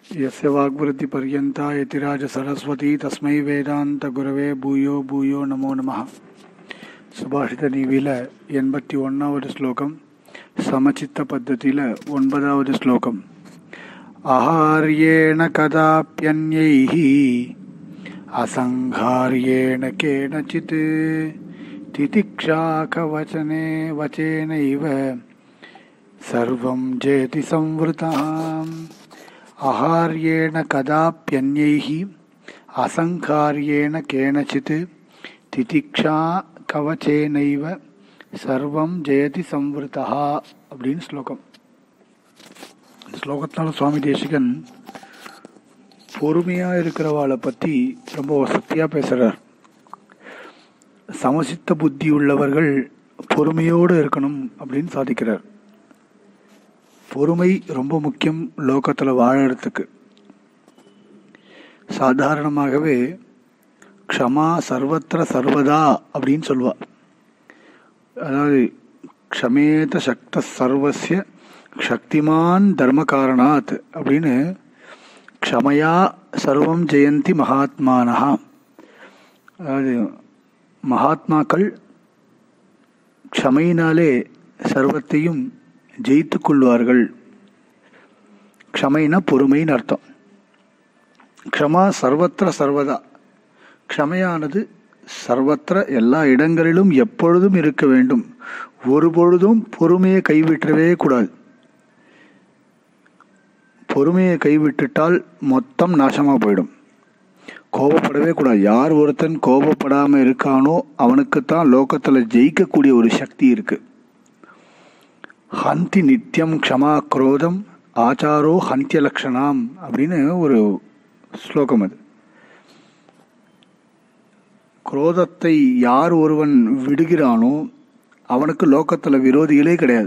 यस्य वाग्वृत्तिपर्यन्ता यतिराजसरस्वती तस्मै வேதாந்தகுரவே பூயோ பூயோ நமோ நமः சுபாஷித நீவில எண்பத்தி ஒன்றாவது ஸ்லோகம் சமச்சித்த பத்ததியில் ஒன்பதாவது ஸ்லோகம் அஹார்யேண கதாப்யன்யைः असङ्घार्येण केनचित् तितिक्षाकवचने वचेनैव सर्वं जेति संवृताम् अहार्येण कदाप्यन्यैः असङ्कार्येण केनचित् திதிக்ஷா கவச்சேனைவ சர்வம் ஜெயதி சம்வருத்தா அப்படின்னு ஸ்லோகம் இந்த ஸ்லோகத்தினால சுவாமி தேசிகன் பொறுமையாக இருக்கிறவாளை பற்றி ரொம்ப வசதியாக பேசுகிறார் சமசித்த புத்தி உள்ளவர்கள் பொறுமையோடு இருக்கணும் அப்படின்னு சாதிக்கிறார் பொறுமை ரொம்ப முக்கியம் லோகத்தில் வாழறதுக்கு சாதாரணமாகவே க்ஷமா சர்வத்திர சர்வதா அப்படின்னு சொல்லுவா அதாவது க்ஷமேத சக்த சர்வசிய சக்திமான் தர்ம காரணாத் அப்படின்னு க்ஷமையா சர்வம் ஜெயந்தி மகாத்மானஹா அதாவது மகாத்மாக்கள் க்ஷமையினாலே சர்வத்தையும் ஜெயித்து கொள்வார்கள் க்ஷமைனா பொறுமைன்னு அர்த்தம் க்ஷமா சர்வத்திர சர்வதா க்ஷமையானது சர்வத்திர எல்லா இடங்களிலும் எப்பொழுதும் இருக்க வேண்டும் ஒரு பொழுதும் பொறுமையை கைவிட்டவே கூடாது பொறுமையை கைவிட்டுட்டால் மொத்தம் நாசமாக போயிடும் கோபப்படவே கூடாது யார் ஒருத்தன் கோபப்படாமல் இருக்கானோ அவனுக்குத்தான் லோகத்தில் ஜெயிக்கக்கூடிய ஒரு சக்தி இருக்கு ஹந்தி நித்தியம் க்ஷமா குரோதம் ஆச்சாரோ ஹந்திய லக்ஷணாம் அப்படின்னு ஒரு ஸ்லோகம் அது குரோதத்தை யார் ஒருவன் விடுகிறானோ அவனுக்கு லோகத்தில் விரோதிகளே கிடையாது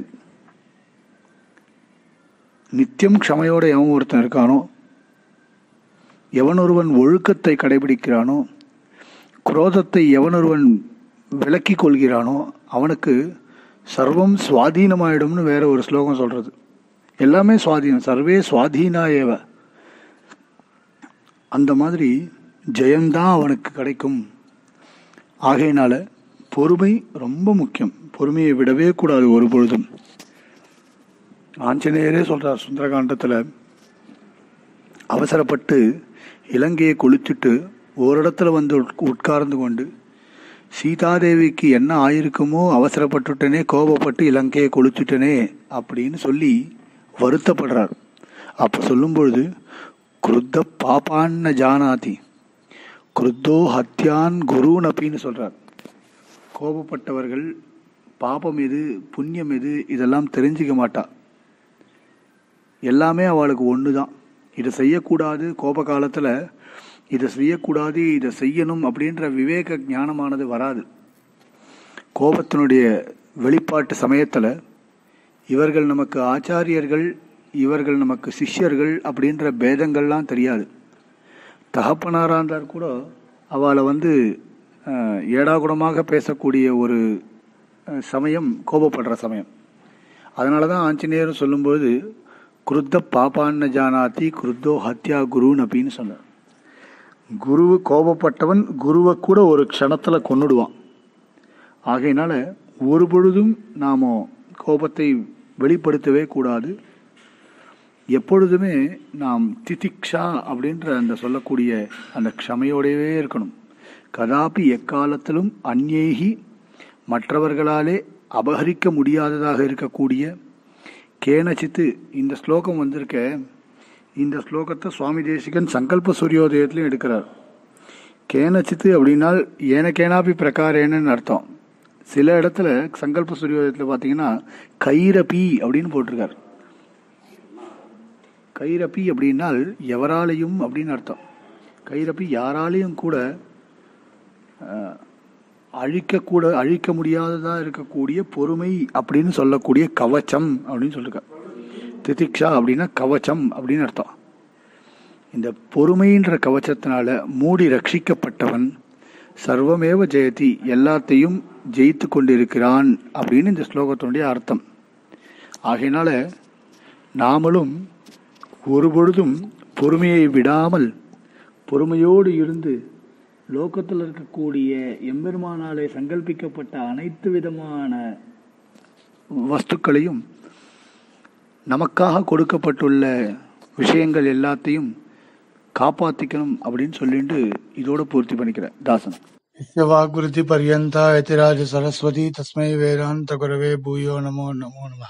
நித்தியம் க்ஷமையோட எவன் ஒருத்தன் இருக்கானோ எவன் ஒருவன் ஒழுக்கத்தை கடைபிடிக்கிறானோ குரோதத்தை எவனொருவன் விலக்கி கொள்கிறானோ அவனுக்கு சர்வம் சுவாதீனமாயிடும்னு வேற ஒரு ஸ்லோகம் சொல்றது எல்லாமே சுவாதீனம் சர்வே சுவாதீனா ஏவ அந்த மாதிரி ஜெயம்தான் அவனுக்கு கிடைக்கும் ஆகையினால பொறுமை ரொம்ப முக்கியம் பொறுமையை விடவே கூடாது ஒரு பொழுதும் ஆஞ்சநேயரே சொல்றார் சுந்தரகாண்டத்தில் அவசரப்பட்டு இலங்கையை கொளுத்திட்டு ஓரிடத்துல வந்து உட்கார்ந்து கொண்டு சீதாதேவிக்கு என்ன ஆயிருக்குமோ அவசரப்பட்டுட்டனே கோபப்பட்டு இலங்கையை கொளுத்திட்டனே அப்படின்னு சொல்லி வருத்தப்படுறார் அப்போ சொல்லும் பொழுது குருத்த பாப்பான்னு ஜானாதி குருத்தோ ஹத்யான் குருன் அப்படின்னு சொல்றார் கோபப்பட்டவர்கள் பாபம் எது புண்ணியம் எது இதெல்லாம் தெரிஞ்சுக்க மாட்டா எல்லாமே அவளுக்கு ஒன்று தான் இதை செய்யக்கூடாது கோப காலத்தில் இதை செய்யக்கூடாது இதை செய்யணும் அப்படின்ற விவேக ஞானமானது வராது கோபத்தினுடைய வெளிப்பாட்டு சமயத்தில் இவர்கள் நமக்கு ஆச்சாரியர்கள் இவர்கள் நமக்கு சிஷ்யர்கள் அப்படின்ற பேதங்கள்லாம் தெரியாது தகப்பனாராக இருந்தால் கூட அவளை வந்து ஏடாகுடமாக பேசக்கூடிய ஒரு சமயம் கோபப்படுற சமயம் அதனால தான் ஆஞ்சநேயர் சொல்லும்போது குருத்த பாப்பான்ன ஜானாதி குருத்தோ ஹத்யா குருன்னு அப்படின்னு சொன்னார் குரு கோபப்பட்டவன் குருவை கூட ஒரு க்ஷணத்தில் கொன்னுடுவான் ஆகையினால ஒரு பொழுதும் நாம் கோபத்தை வெளிப்படுத்தவே கூடாது எப்பொழுதுமே நாம் திதிக்ஷா அப்படின்ற அந்த சொல்லக்கூடிய அந்த க்ஷமையோடவே இருக்கணும் கதாபி எக்காலத்திலும் அந்நேகி மற்றவர்களாலே அபகரிக்க முடியாததாக இருக்கக்கூடிய கேனச்சித்து இந்த ஸ்லோகம் வந்திருக்க இந்த ஸ்லோகத்தை சுவாமி தேசிகன் சங்கல்ப சூரியோதயத்திலையும் எடுக்கிறார் கேனச்சித்து அப்படின்னால் ஏனக்கேனாபி பிரகாரேன்னு அர்த்தம் சில இடத்துல சங்கல்ப சூரியோதயத்தில் பார்த்தீங்கன்னா கைரபி அப்படின்னு போட்டிருக்கார் கைரபி அப்படின்னால் எவராலையும் அப்படின்னு அர்த்தம் கைரபி யாராலையும் கூட அழிக்கக்கூட அழிக்க முடியாததாக இருக்கக்கூடிய பொறுமை அப்படின்னு சொல்லக்கூடிய கவச்சம் அப்படின்னு சொல்லிருக்க திதிக்ஷா அப்படின்னா கவச்சம் அப்படின்னு அர்த்தம் இந்த பொறுமைன்ற கவச்சத்தினால மூடி ரட்சிக்கப்பட்டவன் சர்வமேவ ஜெயதி எல்லாத்தையும் ஜெயித்து கொண்டிருக்கிறான் அப்படின்னு இந்த ஸ்லோகத்தினுடைய அர்த்தம் ஆகையினால நாமளும் ஒரு பொழுதும் பொறுமையை விடாமல் பொறுமையோடு இருந்து லோகத்தில் இருக்கக்கூடிய எம்பெருமானாலே சங்கல்பிக்கப்பட்ட அனைத்து விதமான வஸ்துக்களையும் நமக்காக கொடுக்கப்பட்டுள்ள விஷயங்கள் எல்லாத்தையும் காப்பாற்றிக்கணும் அப்படின்னு சொல்லிட்டு இதோட பூர்த்தி பண்ணிக்கிறேன் தாசன் यस्य वाग्वृत्ति पर्यन्ता यतिराज सरस्वती तस्मै वेदान्त गुरवे भूयो नमो नमो नमः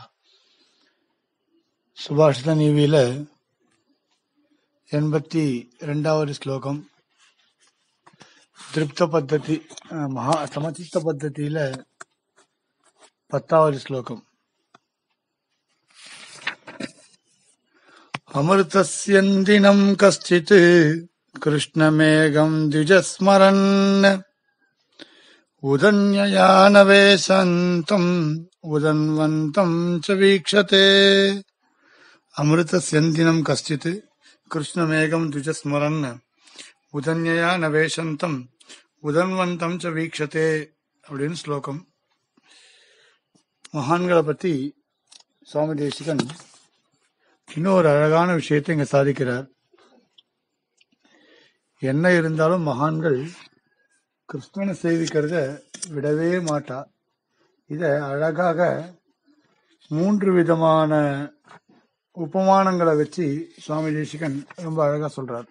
சுபாஷித நீவியில எண்பத்தி ரெண்டாவது ஸ்லோகம் திருப்த பத்ததி அஹ், மகா சமச்சித்த பத்ததியில பத்தாவது ஸ்லோகம் அமிர்தஸ்யந்தினம் கஷ்டித் கிருஷ்ணமேகம் द्विजस्मरन् उदन्ययानवेशन्तम् उदन्वन्तम् च वीक्षते अमृतस्यन्दिनम् कश्चित् कृष्णमेघम् द्विजस्मरन् உதன்யா நவேஷந்தம் உதன்வந்தம் ச வீக்ஷதே அப்படின்னு ஸ்லோகம் மகான்களை பத்தி சுவாமி தேசிகன் இன்னொரு அழகான விஷயத்தை இங்க சாதிக்கிறார் என்ன இருந்தாலும் மகான்கள் கிருஷ்ணனை சேவிக்கிறத விடவே மாட்டா இத அழகாக மூன்று விதமான உபமானங்களை வச்சு சுவாமி தேசிகன் ரொம்ப அழகா சொல்றார்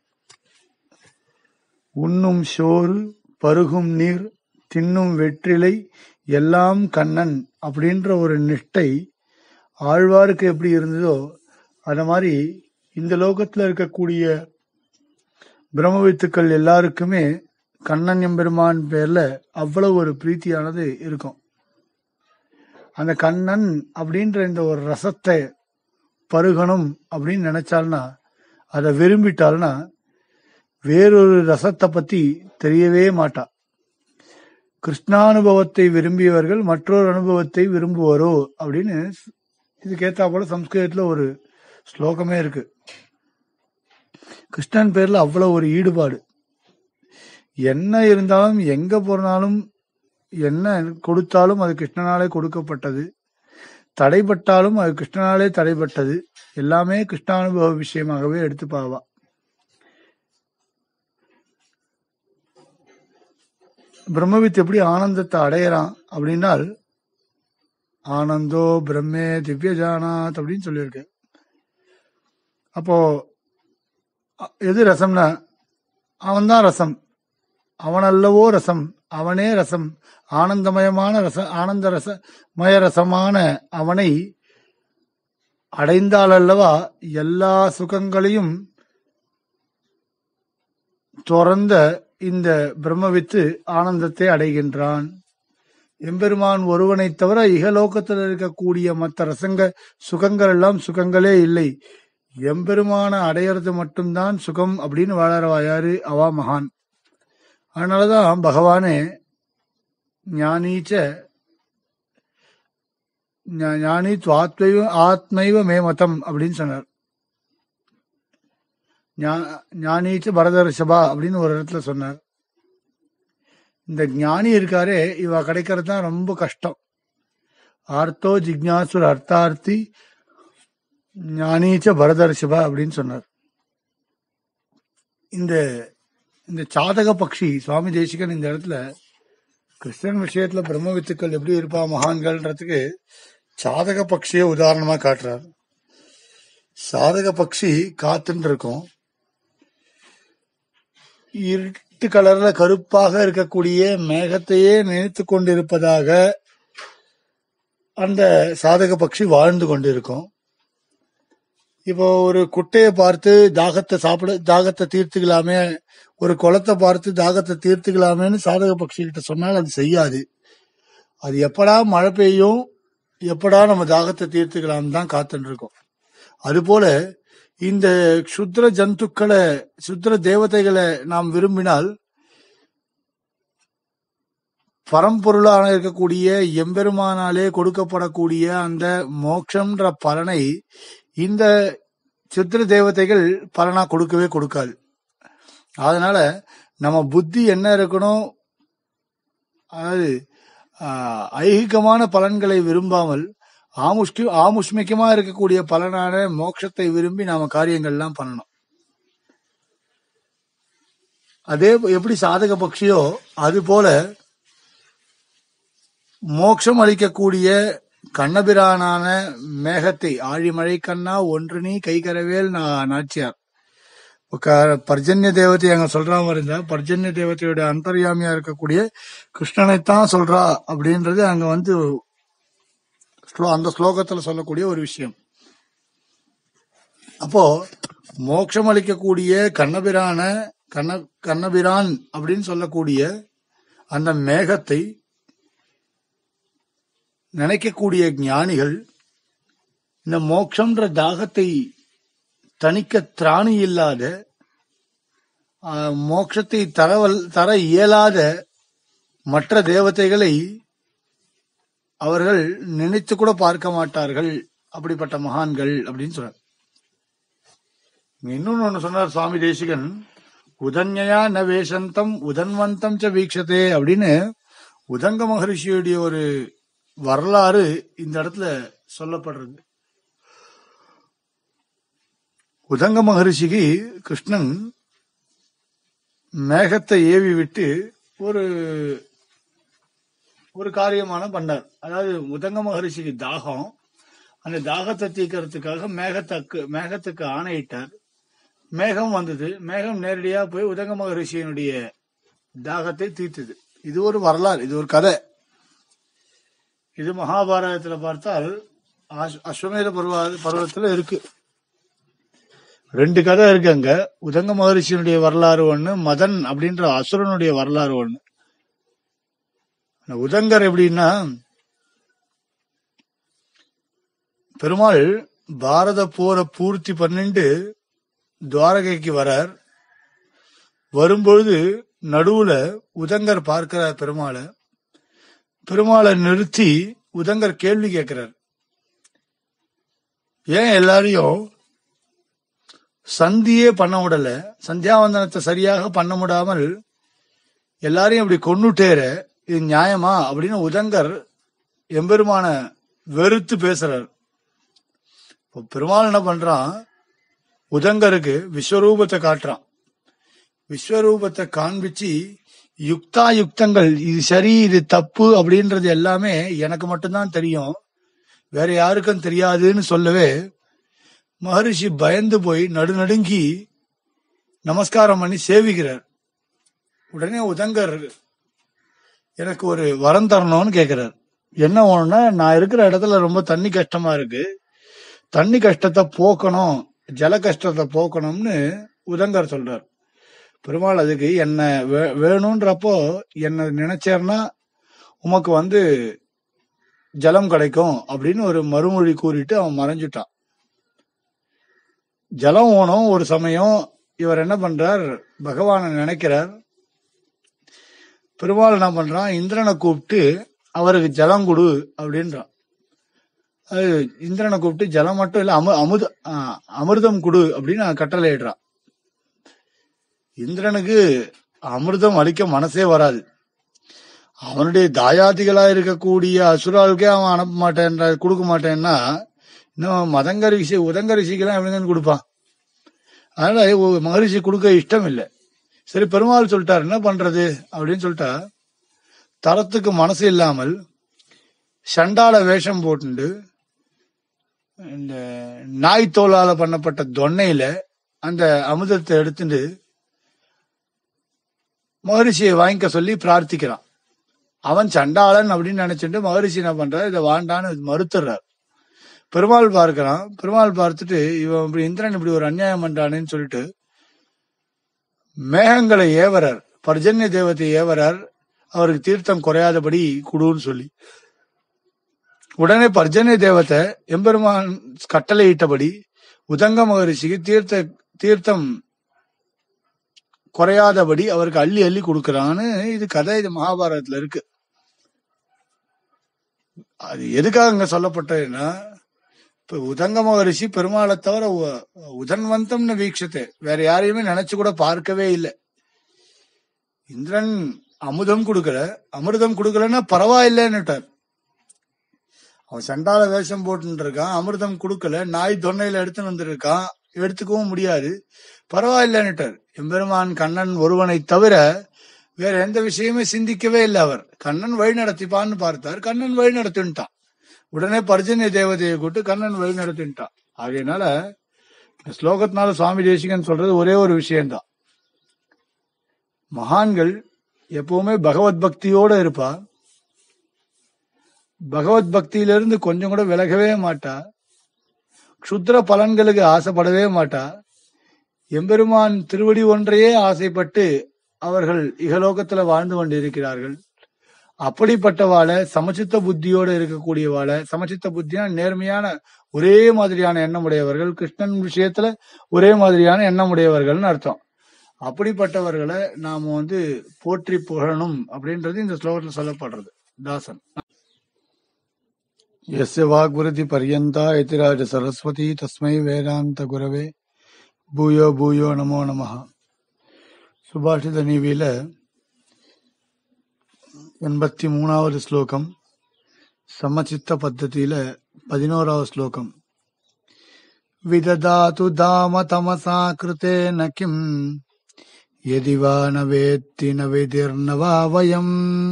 உண்ணும் சோறு பருகும் நீர் தின்னும் வெற்றிலை எல்லாம் கண்ணன் அப்படின்ற ஒரு நிஷ்டை ஆழ்வாருக்கு எப்படி இருந்ததோ அத மாதிரி இந்த லோகத்துல இருக்கக்கூடிய பிரம்மவித்துக்கள் எல்லாருக்குமே கண்ணன் எம்பெருமான் பேர்ல அவ்வளவு ஒரு பிரீத்தியானது இருக்கும் அந்த கண்ணன் அப்படின்ற இந்த ஒரு ரசத்தை பருகணும் அப்படின்னு நினைச்சால்னா அதை விரும்பிட்டால்னா வேறொரு ரசத்தை பத்தி தெரியவே மாட்டா கிருஷ்ணானுபவத்தை விரும்பியவர்கள் மற்றொரு அனுபவத்தை விரும்புவரோ அப்படின்னு இதுக்கேத்தா போல சம்ஸ்கிருதத்துல ஒரு ஸ்லோகமே இருக்கு கிருஷ்ணன் பேர்ல அவ்வளவு ஒரு ஈடுபாடு என்ன இருந்தாலும் எங்க போனாலும் என்ன கொடுத்தாலும் அது கிருஷ்ணனாலே கொடுக்கப்பட்டது தடைப்பட்டாலும் அது கிருஷ்ணனாலே தடைப்பட்டது எல்லாமே கிருஷ்ணானுபவ விஷயமாகவே எடுத்து பாவா பிரம்மவித் எப்படி ஆனந்தத்தை அடையறான் அப்படின்னால் ஆனந்தோ பிரம்மே திவ்ய ஜானாத் அப்படின்னு சொல்லியிருக்கு அப்போ அ- எது ரசம்னா அவன்தான் ரசம் அவனல்லவோ ரசம் அவனே ரசம் ஆனந்தமயமான ரச ஆனந்த ரச மயரசமான அவனை அடைந்தாலல்லவா எல்லா சுகங்களையும் துறந்த இந்த பிரம்மவித்து ஆனந்தத்தை அடைகின்றான் எம்பெருமான் ஒருவனைத் தவிர இகலோகத்தில் இருக்கக்கூடிய மற்ற ரசங்க சுகங்கள் எல்லாம் சுகங்களே இல்லை எம்பெருமான அடையிறது மட்டும்தான் சுகம் அப்படின்னு வாழறவா யாரு அவா மகான் அதனாலதான் பகவானே ஞானீச்ச ஞா- ஞானி துவாத்மைவ ஆத்மைவ மே மதம் அப்படின்னு சொன்னார் ஞா- ஞானீச்ச பரதர்ஷபா அப்படின்னு ஒரு இடத்துல சொன்னார் இந்த ஞானி இருக்காரே இவ கிடைக்கிறது தான் ரொம்ப கஷ்டம் ஆர்த்தோ ஜிக்ஞாசுர் அர்த்தார்த்தி ஞானீச்ச பரதர்ஷபா அப்படின்னு சொன்னார் இந்த இந்த சாதக பக்ஷி சுவாமி தேசிகன் இந்த இடத்துல கிருஷ்ணன் விஷயத்துல பிரம்ம வித்துக்கள் எப்படி இருப்பா மகான்கள்ன்றதுக்கு சாதக பக்ஷிய உதாரணமா காட்டுறார் சாதக பக்ஷி காத்துன்னு இருக்கும் இருட்டு கலர்ல கருப்பாக இருக்கக்கூடிய மேகத்தையே நினைத்து கொண்டிருப்பதாக அந்த சாதக பக்ஷி வாழ்ந்து கொண்டிருக்கும் இப்போ ஒரு குட்டையை பார்த்து தாகத்தை சாப்பிட தாகத்தை தீர்த்துக்கலாமே ஒரு குளத்தை பார்த்து தாகத்தை தீர்த்துக்கலாமேன்னு சாதக பக்ஷி கிட்ட சொன்னால் அது செய்யாது அது எப்படா மழை பெய்யும் எப்படா நம்ம தாகத்தை தீர்த்துக்கலாம் தான் காத்துட்டு இருக்கோம் அதுபோல இந்த சுத்ர ஜந்துக்களை சுத்ர தேவதைகளை நாம் விரும்பினால் பரம்பொருளான இருக்கக்கூடிய எம்பெருமானாலே கொடுக்கப்படக்கூடிய அந்த மோட்சம்ன்ற பலனை இந்த சித்திர தேவதைகள் பலனா கொடுக்கவே கொடுக்காது அதனால நம்ம புத்தி என்ன இருக்கணும் அதாவது ஆஹ், ஐகிகமான பலன்களை விரும்பாமல் ஆமுஷ்கி ஆமுஷ்மிகமா இருக்கக்கூடிய பலனான மோட்சத்தை விரும்பி நாம காரியங்கள்லாம் பண்ணணும் அதே எப்படி சாதக பக்ஷியோ அது போல மோட்சம் அளிக்கக்கூடிய கண்ணபிரானான மேகத்தை ஆழிமழை கண்ணா ஒன்று நீ கைகரவேல் நா- நாச்சியார் க- பர்ஜன்ய தேவதை அங்க சொல்ற மாதிரி இருந்தா பர்ஜன்ய தேவதையோட அந்தர்யாமியா இருக்கக்கூடிய கிருஷ்ணனைத்தான் சொல்றா அப்படின்றது அங்க வந்து ஸ்லோ- அந்த ஸ்லோகத்துல சொல்லக்கூடிய ஒரு விஷயம் அப்போ மோட்சம் அளிக்கக்கூடிய கண்ணபிரான கண்ண கண்ணபிரான் அப்படின்னு சொல்லக்கூடிய அந்த மேகத்தை நினைக்கக்கூடிய ஞானிகள் இந்த மோட்சம்ன்ற தாகத்தை தணிக்க திராணி இல்லாத ஆஹ், மோட்சத்தை தரவல் தர இயலாத மற்ற தேவதைகளை அவர்கள் நினைத்து கூட பார்க்க மாட்டார்கள் அப்படிப்பட்ட மகான்கள் அப்படின்னு சொல்றார் இன்னொன்னு ஒண்ணு சொன்னார் சுவாமி தேசிகன் உதன்யா ந வேஷந்தம் உதன்வந்தம் ச வீக்ஷதே அப்படின்னு உதங்க மகரிஷியுடைய ஒரு வரலாறு இந்த இடத்துல சொல்லப்படுறது உதங்க மகரிஷிக்கு கிருஷ்ணன் மேகத்தை ஏவி விட்டு ஒரு ஒரு காரியமான பண்ணார் அதாவது உதங்க மகரிஷிக்கு தாகம் அந்த தாகத்தை தீர்க்கறதுக்காக மேகத்துக்கு மேகத்துக்கு ஆணையிட்டார் மேகம் வந்தது மேகம் நேரடியா போய் உதங்க மகரிஷியினுடைய தாகத்தை தீர்த்தது இது ஒரு வரலாறு இது ஒரு கதை இது மகாபாரதத்துல பார்த்தால் அஸ்- அஸ்வமேத பருவ பருவத்துல இருக்கு ரெண்டு கதை இருக்கு அங்க உதங்க மகரிஷியினுடைய வரலாறு ஒண்ணு மதன் அப்படின்ற அசுரனுடைய வரலாறு ஒண்ணு அந்த உதங்கர் எப்படின்னா பெருமாள் பாரத போரை பூர்த்தி பண்ணிட்டு துவாரகைக்கு வரார் வரும்பொழுது நடுவுல உதங்கர் பார்க்கிறார் பெருமாளை பெருமாளை நிறுத்தி உதங்கர் கேள்வி கேட்கிறார் ஏன் எல்லாரையும் சந்தியே பண்ண விடல சந்தியாவந்தனத்தை சரியாக பண்ண முடியாமல் எல்லாரையும் இப்படி கொன்னுட்டேற இது நியாயமா அப்படின்னு உதங்கர் எம்பெருமான வெறுத்து பேசுறார் இப்போ பெருமாள் என்ன பண்றான் உதங்கருக்கு விஸ்வரூபத்தை காட்டுறான் விஸ்வரூபத்தை காண்பிச்சு யுக்தா யுக்தங்கள் இது சரி இது தப்பு அப்படின்றது எல்லாமே எனக்கு மட்டும்தான் தெரியும் வேற யாருக்கும் தெரியாதுன்னு சொல்லவே மகரிஷி பயந்து போய் நடுநடுங்கி நமஸ்காரம் பண்ணி சேவிக்கிறார் உடனே உதங்கர் எனக்கு ஒரு வரம் தரணும்னு கேக்குறார் என்ன ஒண்ணுன்னா நான் இருக்கிற இடத்துல ரொம்ப தண்ணி கஷ்டமா இருக்கு தண்ணி கஷ்டத்தை போக்கணும் ஜல கஷ்டத்தை போக்கணும்னு உதங்கர் சொல்றார் பெருமாள் அதுக்கு என்ன வே- வேணும்ன்றப்போ என்ன நினைச்சேர்னா உமக்கு வந்து ஜலம் கிடைக்கும் அப்படின்னு ஒரு மறுமொழி கூறிட்டு அவன் மறைஞ்சிட்டான் ஜலம் ஓணும் ஒரு சமயம் இவர் என்ன பண்றார் பகவானை நினைக்கிறார் பெருமாள் என்ன பண்றான் இந்திரனை கூப்பிட்டு அவருக்கு ஜலம் கொடு அப்படின்றான் அது இந்திரனை கூப்பிட்டு ஜலம் மட்டும் இல்ல அமு அமுத ஆ, அமிர்தம் கொடு அப்படின்னு கட்டளையிடுறான் இந்திரனுக்கு அமிர்தம் அளிக்க மனசே வராது அவனுடைய தாயாதிகளா இருக்கக்கூடிய அசுராளுக்கே அவன் அனுப்ப மாட்டேன் கொடுக்க மாட்டேன்னா இன்னும் மதங்க ரிஷி உதங்க ரிஷிக்கெல்லாம் எப்படிங்கன்னு கொடுப்பான் அதனால ஒ- மகரிஷி கொடுக்க இஷ்டம் இல்லை சரி பெருமாள் சொல்லிட்டார் என்ன பண்றது அப்படின்னு சொல்லிட்டா தரத்துக்கு மனசு இல்லாமல் சண்டால வேஷம் போட்டுண்டு இந்த நாய் தோலால பண்ணப்பட்ட தொன்னையில அந்த அமுதத்தை எடுத்துட்டு மகரிஷியை வாங்கிக்க சொல்லி பிரார்த்திக்கிறான் அவன் சண்டாளன் அப்படின்னு நினைச்சிட்டு மகரிஷி என்ன பண்றாரு இதை வாண்டான்னு மறுத்துறார் பெருமாள் பார்க்கிறான் பெருமாள் பார்த்துட்டு இவன் இப்படி இந்திரன் இப்படி ஒரு அநியாயம் பண்றானேன்னு சொல்லிட்டு மேகங்களை ஏவரார் பர்ஜன்ய தேவத்தை ஏவரார் அவருக்கு தீர்த்தம் குறையாதபடி குடுன்னு சொல்லி உடனே பர்ஜன்ய தேவத்தை எம்பெருமான் கட்டளையிட்டபடி உதங்க மகரிஷிக்கு தீர்த்த தீர்த்தம் குறையாதபடி அவருக்கு அள்ளி அள்ளி கொடுக்கறான்னு இது கதை இது மகாபாரதத்துல இருக்கு அது எதுக்காக இங்க சொல்லப்பட்டதுன்னா இப்ப உதங்க மகரிஷி பெருமாளை தவிர உ- உதன்வந்தம்னு வீக்ஷத்தை வேற யாரையுமே நினைச்சு கூட பார்க்கவே இல்லை இந்திரன் அமுதம் கொடுக்கல அமிர்தம் கொடுக்கலன்னா பரவாயில்லைன்னுட்டார் அவன் சண்டால வேஷம் போட்டுட்டு இருக்கான் அமிர்தம் கொடுக்கல நாய் தொன்னையில எடுத்துன்னு வந்திருக்கான் எடுத்துக்கவும் முடியாது பரவாயில்லன்னுட்டார் எம்பெருமான் கண்ணன் ஒருவனை தவிர வேற எந்த விஷயமே சிந்திக்கவே இல்லை அவர் கண்ணன் வழி நடத்திப்பான்னு பார்த்தார் கண்ணன் வழி நடத்தின்ட்டான் உடனே பர்ஜன்ய தேவதையை கூட்டு கண்ணன் வழி நடத்தின்ட்டான் ஆகையினால இந்த ஸ்லோகத்தினால சுவாமி தேசிகன் சொல்றது ஒரே ஒரு விஷயம்தான் மகான்கள் எப்பவுமே பகவத் பக்தியோட இருப்பா பகவத் பக்தியிலிருந்து கொஞ்சம் கூட விலகவே மாட்டா க்ஷுத்ர பலன்களுக்கு ஆசைப்படவே மாட்டா எம்பெருமான் திருவடி ஒன்றையே ஆசைப்பட்டு அவர்கள் இகலோகத்துல வாழ்ந்து கொண்டிருக்கிறார்கள் அப்படிப்பட்டவாளை சமச்சித்த புத்தியோட இருக்கக்கூடியவாளை சமச்சித்த புத்தினா நேர்மையான ஒரே மாதிரியான எண்ணம் உடையவர்கள் கிருஷ்ணன் விஷயத்துல ஒரே மாதிரியான எண்ணம் உடையவர்கள்னு அர்த்தம் அப்படிப்பட்டவர்களை நாம வந்து போற்றி புகழணும் அப்படின்றது இந்த ஸ்லோகத்துல சொல்லப்படுறது தாசன் यस्य वाग्वृति पर्यन्ता यतिराज सरस्वती तस्मै வேதாந்த குரவே பூயோ பூயோ நமோ நமः சுபாஷித நீவியில எண்பத்தி மூணாவது ஸ்லோகம் சமச்சித்த பத்ததியில பதினோராவது ஸ்லோகம் விததாது தாம தமசா கிருத்தேன கிம் यदि वा न वेत्ति न विधिर्न वा वयम्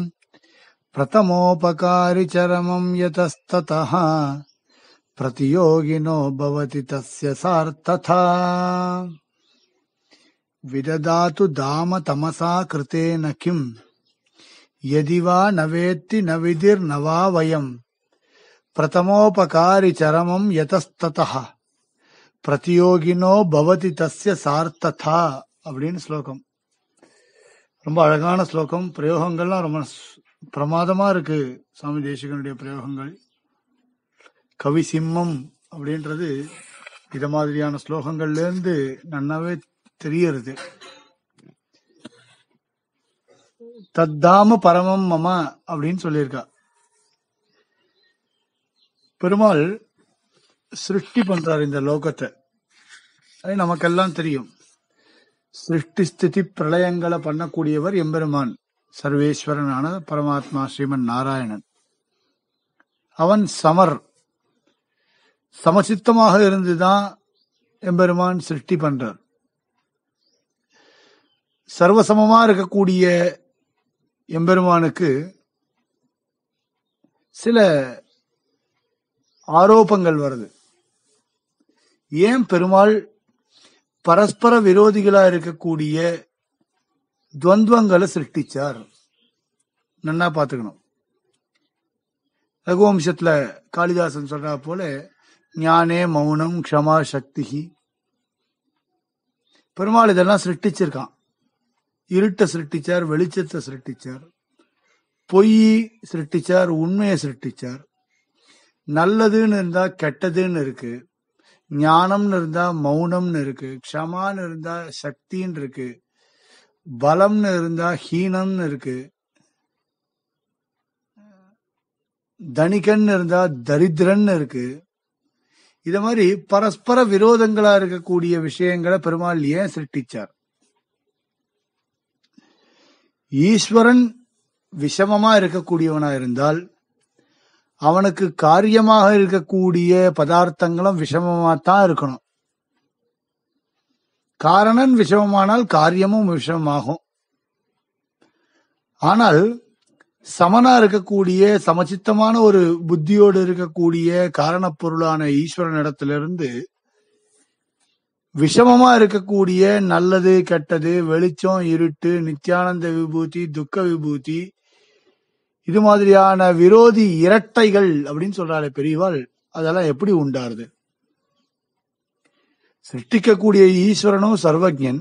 प्रथमोपकारि चरमम् यतस्ततः प्रतियोगिनो भवति तस्य सार्थथा विददातु दाम तमसा कृतेन किम् यदि वा न वेत्ति न विधिर्न वा वयम् प्रथमोपकारि चरमम् यतस्ततः பிரதியோகினோ பவதி தஸ்ய சார்த்ததா அப்படின்னு ஸ்லோகம் ரொம்ப அழகான ஸ்லோகம் பிரயோகங்கள்லாம் ரொம்ப ஸ்- பிரமாதமா இருக்கு சுவாமி தேசிகனுடைய பிரயோகங்கள் கவி சிம்மம் அப்படின்றது இத மாதிரியான ஸ்லோகங்கள்ல இருந்து நன்னாவே தெரியறது தத்தாம பரமம் மம அப்படின்னு சொல்லியிருக்கா பெருமாள் சிருஷ்டி பண்றாரு இந்த லோகத்தை அது நமக்கெல்லாம் தெரியும் சிருஷ்டி ஸ்திதி பிரளயங்களை பண்ணக்கூடியவர் எம்பெருமான் சர்வேஸ்வரனான பரமாத்மா ஸ்ரீமன் நாராயணன் அவன் சமர் சமசித்தமாக இருந்துதான் எம்பெருமான் சிருஷ்டி பண்றார் சர்வசமமா இருக்கக்கூடிய எம்பெருமானுக்கு சில ஆரோபங்கள் வருது ஏன் பெருமாள் பரஸ்பர விரோதிகளா இருக்கக்கூடிய துவந்துவங்களை சிருஷ்டிச்சார் நன்னா பாத்துக்கணும் ரகுவம்சத்துல காளிதாசன் சொல்றா போல ஞானே மௌனம் க்ஷமா சக்தி பெருமாள் இதெல்லாம் சிருஷ்டிச்சிருக்கான் இருட்டை சிருஷ்டிச்சார் வெளிச்சத்தை சிருஷ்டிச்சார் பொய் சிருஷ்டிச்சார் உண்மையை சிருஷ்டிச்சார் நல்லதுன்னு இருந்தா கெட்டதுன்னு இருக்கு ஞானம்னு இருந்தா மௌனம்னு இருக்கு க்ஷமான்னு இருந்தா சக்தின்னு இருக்கு பலம்னு இருந்தா ஹீனம்னு இருக்கு தனிகன் இருந்தா தரித்திரன்னு இருக்கு இத மாதிரி பரஸ்பர விரோதங்களா இருக்கக்கூடிய விஷயங்களை பெருமாள் ஏன் சிருஷ்டிச்சார் ஈஸ்வரன் விஷமமா இருக்கக்கூடியவனா இருந்தால் அவனுக்கு காரியமாக இருக்கக்கூடிய பதார்த்தங்களும் விஷமமா தான் இருக்கணும் காரணன் விஷமமானால் காரியமும் விஷமமாகும் ஆனால் சமனா இருக்கக்கூடிய சமச்சித்தமான ஒரு புத்தியோடு இருக்கக்கூடிய காரணப் பொருளான ஈஸ்வரனிடத்திலிருந்து விஷமமா இருக்கக்கூடிய நல்லது கெட்டது வெளிச்சம் இருட்டு நித்யானந்த விபூதி துக்க விபூதி இது மாதிரியான விரோதி இரட்டைகள் அப்படின்னு சொல்றாரு பெரியவாள் அதெல்லாம் எப்படி உண்டாருது சிருஷ்டிக்கக்கூடிய ஈஸ்வரனும் சர்வஜன்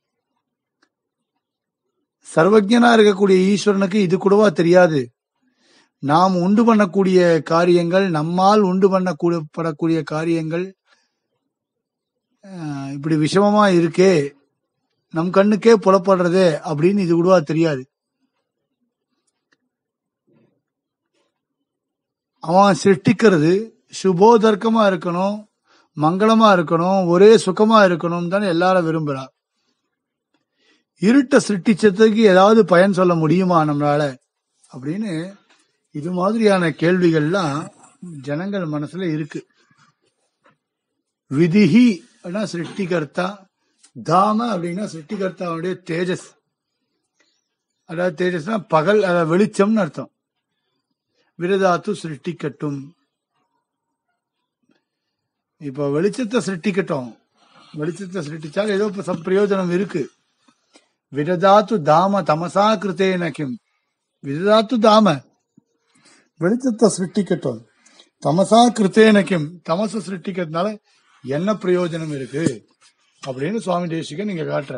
சர்வஜனா இருக்கக்கூடிய ஈஸ்வரனுக்கு இது கூடவா தெரியாது நாம் உண்டு பண்ணக்கூடிய காரியங்கள் நம்மால் உண்டு பண்ணப்படக்கூடிய காரியங்கள் அஹ், இப்படி விஷமமா இருக்கே நம் கண்ணுக்கே புலப்படுறதே அப்படின்னு இது கூடவா தெரியாது அவன் சிருஷ்டிக்கிறது சுபோதர்க்கமா இருக்கணும் மங்களமா இருக்கணும் ஒரே சுகமா இருக்கணும் தானே எல்லாரும் விரும்புறா இருட்ட சிருஷ்டிச்சதுக்கு ஏதாவது பயன் சொல்ல முடியுமா நம்மளால அப்படின்னு இது மாதிரியான கேள்விகள்லாம் ஜனங்கள் மனசுல இருக்கு விதிஹி அப்படின்னா சிருஷ்டிகர்த்தா தாம அப்படின்னா சிருஷ்டிகர்த்தாவுடைய தேஜஸ் அதாவது தேஜஸ்னா பகல் அதாவது வெளிச்சம்னு அர்த்தம் விரதாத்து சிருஷ்டிக்கட்டும் இப்போ வெளிச்சத்தை சிருஷ்டிக்கட்டும் வெளிச்சத்தை சிருஷ்டிச்சால் ஏதோ இப்ப சம் பிரயோஜனம் இருக்கு விரதாத்து தாம தமசா கிருத்தேன கிம் விரதாத்து தாம வெளிச்சத்தை சிருஷ்டிக்கட்டும் தமசா கிருத்தேன கிம் தமச சிருஷ்டிக்கிறதுனால என்ன பிரயோஜனம் இருக்கு அப்படின்னு சுவாமி தேசிகன் நீங்க காட்டுற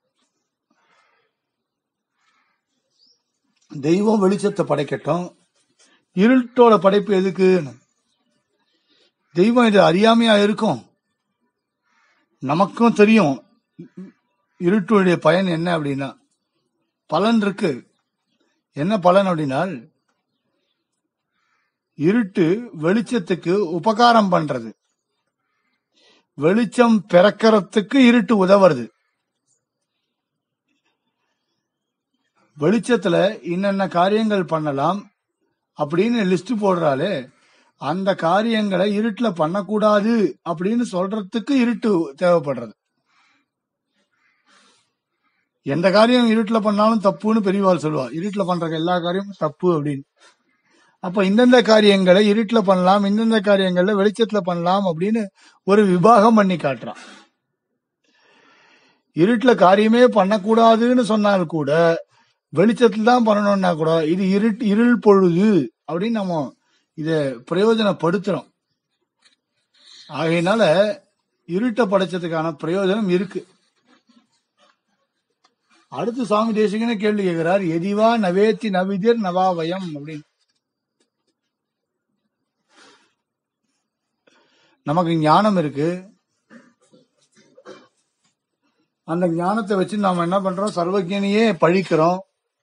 தெய்வம் வெளிச்சத்தை படைக்கட்டும் இருட்டோட படைப்பு எதுக்குன்னு தெய்வம் இது அறியாமையா இருக்கும் நமக்கும் தெரியும் இருட்டுடைய பயன் என்ன அப்படின்னா பலன் இருக்கு என்ன பலன் அப்படின்னா இருட்டு வெளிச்சத்துக்கு உபகாரம் பண்றது வெளிச்சம் பிறக்கறதுக்கு இருட்டு உதவுறது வெளிச்சத்துல இன்னென்ன காரியங்கள் பண்ணலாம் அப்படின்னு லிஸ்ட் போடுறாலே அந்த காரியங்களை இருட்டுல பண்ணக்கூடாது அப்படின்னு சொல்றதுக்கு இருட்டு தேவைப்படுறது எந்த காரியம் இருட்டுல பண்ணாலும் தப்புன்னு பெரியவாள் சொல்லுவா இருட்டுல பண்ற எல்லா காரியமும் தப்பு அப்படின்னு அப்ப இந்தந்த காரியங்களை இருட்டுல பண்ணலாம் இந்தந்த காரியங்கள்ல வெளிச்சத்துல பண்ணலாம் அப்படின்னு ஒரு விபாகம் பண்ணி காட்டுறான் இருட்டுல காரியமே பண்ணக்கூடாதுன்னு சொன்னால் கூட வெளிச்சத்துல தான் பண்ணணும்னா கூட இது இருட் இருள் பொழுது அப்படின்னு நம்ம இத பிரயோஜனப்படுத்துறோம் ஆகையினால இருட்டை படைச்சதுக்கான பிரயோஜனம் இருக்கு அடுத்து சுவாமி தேசிகனே கேள்வி கேட்கிறார் எதிவா நவேத்தி நவிதிர் நவாவயம் அப்படின்னு நமக்கு ஞானம் இருக்கு அந்த ஞானத்தை வச்சு நாம என்ன பண்றோம் சர்வஜனையே பழிக்கிறோம்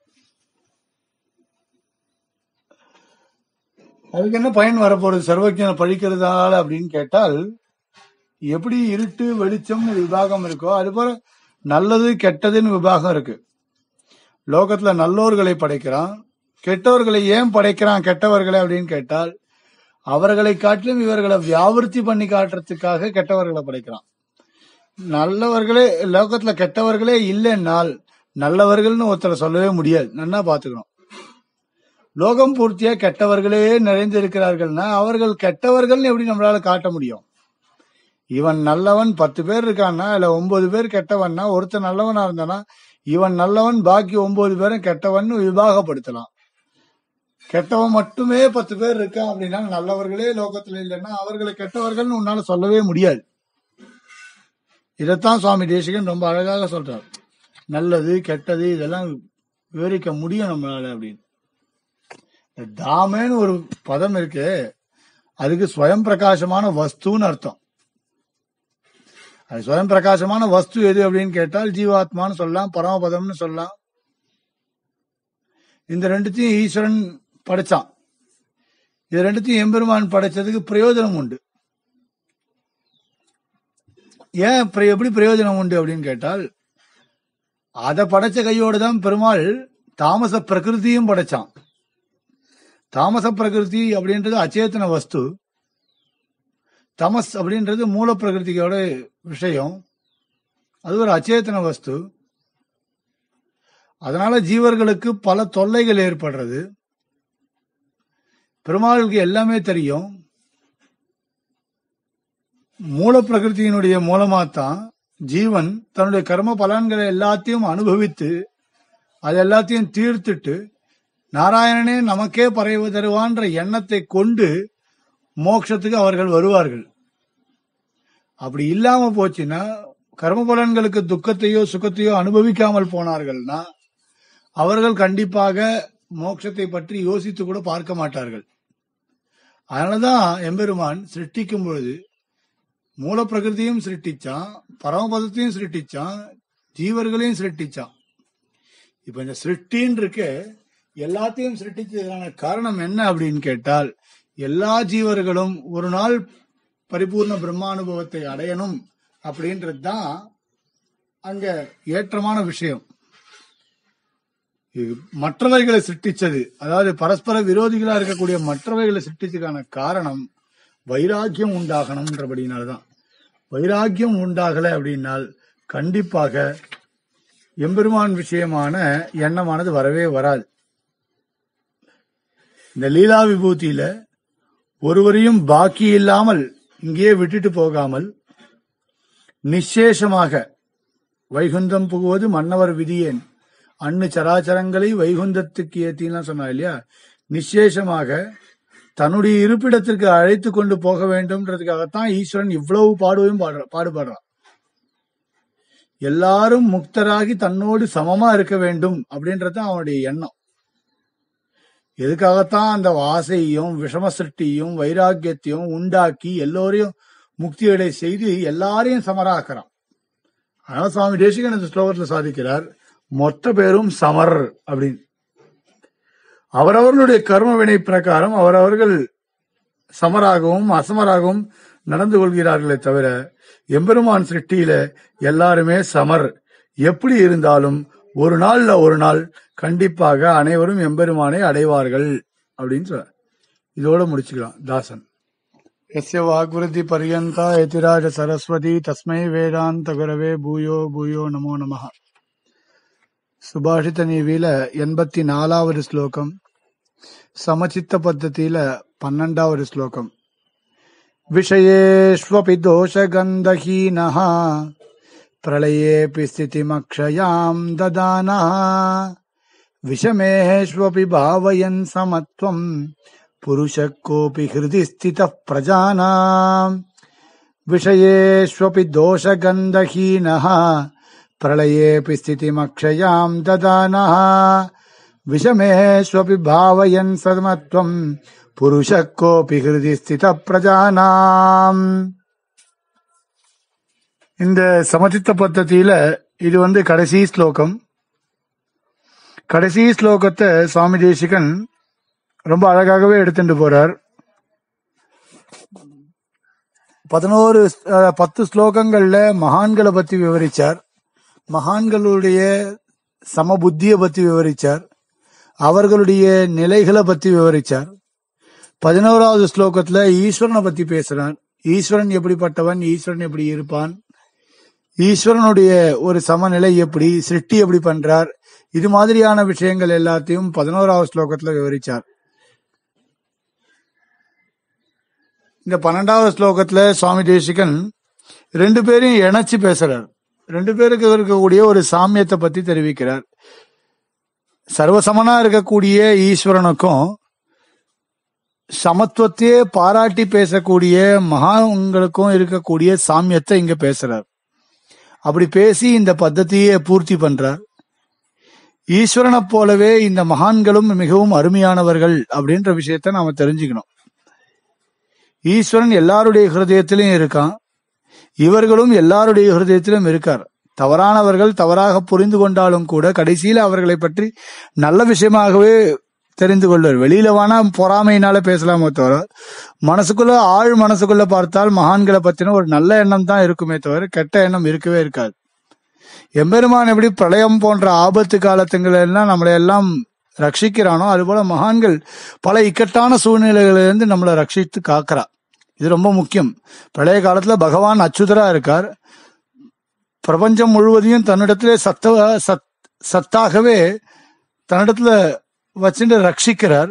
அதுக்கு என்ன பயன் வரப்போறது சர்வஜனை பழிக்கிறதால அப்படின்னு கேட்டால் எப்படி இருட்டு வெளிச்சம்னு விபாகம் இருக்கோ அது போல நல்லது கெட்டதுன்னு விபாகம் இருக்கு லோகத்துல நல்லோர்களை படைக்கிறான் கெட்டவர்களை ஏன் படைக்கிறான் கெட்டவர்களை அப்படின்னு கேட்டால் அவர்களை காட்டிலும் இவர்களை வியாவிருத்தி பண்ணி காட்டுறதுக்காக கெட்டவர்களை படைக்கிறான் நல்லவர்களே லோகத்துல கெட்டவர்களே இல்லைன்னால் நல்லவர்கள்னு ஒருத்தரை சொல்லவே முடியாது நன்னா பாத்துக்கணும் லோகம் பூர்த்தியா கெட்டவர்களே நிறைந்திருக்கிறார்கள்னா அவர்கள் கெட்டவர்கள்னு எப்படி நம்மளால காட்ட முடியும் இவன் நல்லவன் பத்து பேர் இருக்கான்னா இல்ல ஒன்பது பேர் கெட்டவன்னா ஒருத்தன் நல்லவனா இருந்தானா இவன் நல்லவன் பாக்கி ஒன்பது பேரும் கெட்டவன் விபாகப்படுத்தலாம் கெட்டவன் மட்டுமே பத்து பேர் இருக்கான் அப்படின்னா நல்லவர்களே லோகத்துல இல்லைன்னா அவர்களை கெட்டவர்கள்னு உன்னால சொல்லவே முடியாது இதைத்தான் சுவாமி தேசிகன் ரொம்ப அழகாக சொல்றார் நல்லது கெட்டது இதெல்லாம் விவரிக்க முடியும் நம்மளால அப்படின்னு இந்த தாமேன்னு ஒரு பதம் இருக்கு அதுக்கு ஸ்வயம் பிரகாசமான வஸ்துன்னு அர்த்தம் அது ஸ்வயம் பிரகாசமான வஸ்து எது அப்படின்னு கேட்டால் ஜீவாத்மான்னு சொல்லலாம் பரமபதம்னு சொல்லலாம் இந்த ரெண்டுத்தையும் ஈஸ்வரன் படைச்சான் இது ரெண்டுத்தையும் எம்பெருமான் படைச்சதுக்கு பிரயோஜனம் உண்டு ஏன் பிர- எப்படி பிரயோஜனம் உண்டு அப்படின்னு கேட்டால் அதை படைச்ச கையோடு தான் பெருமாள் தாமச பிரகிருதியும் படைச்சான் தாமச பிரகிருதி அப்படின்றது அச்சேதன வஸ்து தமஸ் அப்படின்றது மூல பிரகிருதியோட விஷயம் அது ஒரு அச்சேதன வஸ்து அதனால ஜீவர்களுக்கு பல தொல்லைகள் ஏற்படுறது பெருமாளுக்கு எல்லாமே தெரியும் மூல பிரகிருதியினுடைய மூலமாத்தான் ஜீவன் தன்னுடைய கர்ம பலன்களை எல்லாத்தையும் அனுபவித்து அது எல்லாத்தையும் தீர்த்துட்டு நாராயணனே நமக்கே பறைவு தருவான்ற எண்ணத்தை கொண்டு மோட்சத்துக்கு அவர்கள் வருவார்கள் அப்படி இல்லாம போச்சுன்னா கர்ம பலன்களுக்கு துக்கத்தையோ சுகத்தையோ அனுபவிக்காமல் போனார்கள்னா அவர்கள் கண்டிப்பாக மோட்சத்தை பற்றி யோசித்து கூட பார்க்க மாட்டார்கள் அதனாலதான் எம்பெருமான் சிருஷ்டிக்கும் பொழுது மூல பிரகிருதியும் சிருஷ்டிச்சான் பரமபதத்தையும் சிருஷ்டிச்சான் ஜீவர்களையும் சிருஷ்டிச்சான் இப்ப இந்த சிருஷ்டின்னு இருக்கு எல்லாத்தையும் சிருஷ்டிச்சதுக்கான காரணம் என்ன அப்படின்னு கேட்டால் எல்லா ஜீவர்களும் ஒரு நாள் பரிபூர்ண பிரம்மானுபவத்தை அடையணும் அப்படின்றது தான் அங்க ஏற்றமான விஷயம் இது மற்றவைகளை சிருஷ்டிச்சது அதாவது பரஸ்பர விரோதிகளா இருக்கக்கூடிய மற்றவைகளை சிருஷ்டிச்சதுக்கான காரணம் வைராக்கியம் உண்டாகணும்ன்றபடினாலதான் வைராக்கியம் உண்டாகல அப்படின்னால் கண்டிப்பாக எம்பெருமான் விஷயமான எண்ணமானது வரவே வராது இந்த லீலா விபூதியில ஒருவரையும் பாக்கி இல்லாமல் இங்கேயே விட்டுட்டு போகாமல் நிச்சேஷமாக வைகுந்தம் புகுவது மன்னவர் விதியேன் அன்னு சராச்சரங்களை வைகுந்தத்துக்கு ஏத்தின்லாம் சொன்னா இல்லையா நிச்சேஷமாக தன்னுடைய இருப்பிடத்திற்கு அழைத்து கொண்டு போக வேண்டும்ன்றதுக்காகத்தான் ஈஸ்வரன் இவ்வளவு பாடுவையும் பாடுற பாடுபடுறான் எல்லாரும் முக்தராகி தன்னோடு சமமா இருக்க வேண்டும் அப்படின்றது அவனுடைய எண்ணம் எதுக்காகத்தான் அந்த ஆசையும் விஷம சிருஷ்டியும் வைராக்கியத்தையும் உண்டாக்கி எல்லோரையும் முக்தியடை செய்து எல்லாரையும் சமராக்குறான் அதனால சுவாமி தேசிகன் இந்த ஸ்லோகத்துல சாதிக்கிறார் மொத்த பேரும் சமர் அப்படின்னு அவரவர்களுடைய கர்ம வினை பிரகாரம் அவரவர்கள் சமராகவும் அசமராகவும் நடந்து கொள்கிறார்களே தவிர எம்பெருமான் சிருஷ்டியில எல்லாருமே சமர் எப்படி இருந்தாலும் ஒரு நாள்ல ஒரு நாள் கண்டிப்பாக அனைவரும் எம்பெருமானை அடைவார்கள் அப்படின்னு சொல்ல இதோட முடிச்சுக்கலாம் தாசன் எஸ்ய வாக்குருதி பரியந்தா எதிராஜ சரஸ்வதி தஸ்மை வேதாந்த குரவே பூயோ பூயோ நமோ நமஹ சுபாஷித நீவில எண்பத்தி நாலாவது ஸ்லோகம் சமச்சித்த பத்தத்தில பன்னெண்டாவது ஸ்லோகம் விஷயேஷ்வபி தோஷகந்தஹீனः பிரளயேऽपि स्थितिमक्षयाम् ददानः विषमेष्वपि भावयन् समत्वम् पुरुषः कोऽपि हृदि स्थितः प्रजानाम् विषयेष्वपि दोषगन्धहीनः प्रलयेऽपि स्थितिमक्षयाम् ददानः विषमेष्वपि भावयन् समत्वम् पुरुषः कोऽपि हृदि स्थितः प्रजानाम् இந்த சமச்சித்த பத்தத்தில இது வந்து கடைசி ஸ்லோகம் கடைசி ஸ்லோகத்தை சுவாமி தேசிகன் ரொம்ப அழகாகவே எடுத்துட்டு போறார் பதினோரு அஹ், பத்து ஸ்லோகங்கள்ல மகான்களை பத்தி விவரிச்சார் மகான்களுடைய சமபுத்தியை பத்தி விவரிச்சார் அவர்களுடைய நிலைகளை பத்தி விவரிச்சார் பதினோராவது ஸ்லோகத்துல ஈஸ்வரனை பத்தி பேசுறார் ஈஸ்வரன் எப்படிப்பட்டவன் ஈஸ்வரன் எப்படி இருப்பான் ஈஸ்வரனுடைய ஒரு சமநிலை எப்படி சிருஷ்டி எப்படி பண்றார் இது மாதிரியான விஷயங்கள் எல்லாத்தையும் பதினோராவது ஸ்லோகத்துல விவரிச்சார் இந்த பன்னெண்டாவது ஸ்லோகத்துல சுவாமி தேசிகன் ரெண்டு பேரையும் இணைச்சு பேசுறார் ரெண்டு பேருக்கு இருக்கக்கூடிய ஒரு சாமியத்தை பத்தி தெரிவிக்கிறார் சர்வசமனா இருக்கக்கூடிய ஈஸ்வரனுக்கும் சமத்துவத்தையே பாராட்டி பேசக்கூடிய மகான்களுக்கும் இருக்கக்கூடிய சாமியத்தை இங்க பேசுறார் அப்படி பேசி இந்த பத்ததியை பூர்த்தி பண்றார் ஈஸ்வரனைப் போலவே இந்த மகான்களும் மிகவும் அருமையானவர்கள் அப்படின்ற விஷயத்த நாம தெரிஞ்சுக்கணும் ஈஸ்வரன் எல்லாருடைய ஹிருதயத்திலும் இருக்கான் இவர்களும் எல்லாருடைய ஹிருதயத்திலும் இருக்கார் தவறானவர்கள் தவறாக புரிந்து கொண்டாலும் கூட கடைசியில அவர்களை பற்றி நல்ல விஷயமாகவே தெரிந்து கொள்வார் வெளியில வேணா பொறாமையினால பேசலாமோ தவிர மனசுக்குள்ள ஆழ் மனசுக்குள்ள பார்த்தால் மகான்களை பத்தின ஒரு நல்ல எண்ணம் தான் இருக்குமே தவிர கெட்ட எண்ணம் இருக்கவே இருக்காது எம்பெருமான் எப்படி பிரளயம் போன்ற ஆபத்து காலத்துங்கள எல்லாம் நம்மளை எல்லாம் ரட்சிக்கிறானோ அதுபோல மகான்கள் பல இக்கட்டான சூழ்நிலைகளிலிருந்து நம்மளை ரட்சித்து காக்கிறா இது ரொம்ப முக்கியம் பிரளய காலத்துல பகவான் அச்சுதரா இருக்கார் பிரபஞ்சம் முழுவதையும் தன்னிடத்திலே சத்த சத் சத்தாகவே தன்னிடத்துல வச்சுட்டு ரட்சிக்கிறார்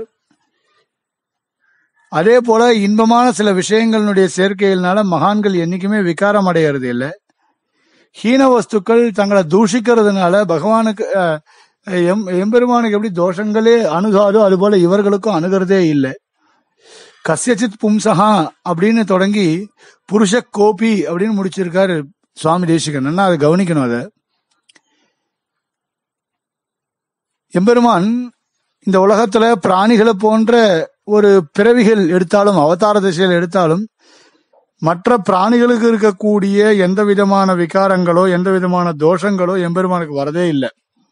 அதே போல இன்பமான சில விஷயங்களுடைய சேர்க்கையினால மகான்கள் என்னைக்குமே விகாரம் அடையிறது இல்லை ஹீன வஸ்துக்கள் தங்களை தூஷிக்கிறதுனால பகவானுக்கு அஹ், எம் எம்பெருமானுக்கு எப்படி தோஷங்களே அணுகாதோ அதுபோல இவர்களுக்கும் அணுகிறதே இல்லை கஸ்யசித் பும்சஹா அப்படின்னு தொடங்கி புருஷ கோபி அப்படின்னு முடிச்சிருக்காரு சுவாமி தேசிகன் என்ன அதை கவனிக்கணும் அதை எம்பெருமான் இந்த உலகத்துல பிராணிகளை போன்ற ஒரு பிறவிகள் எடுத்தாலும் அவதார திசையில் எடுத்தாலும் மற்ற பிராணிகளுக்கு இருக்கக்கூடிய எந்த விதமான விகாரங்களோ எந்த விதமான தோஷங்களோ எம்பெருமானுக்கு வரதே இல்லை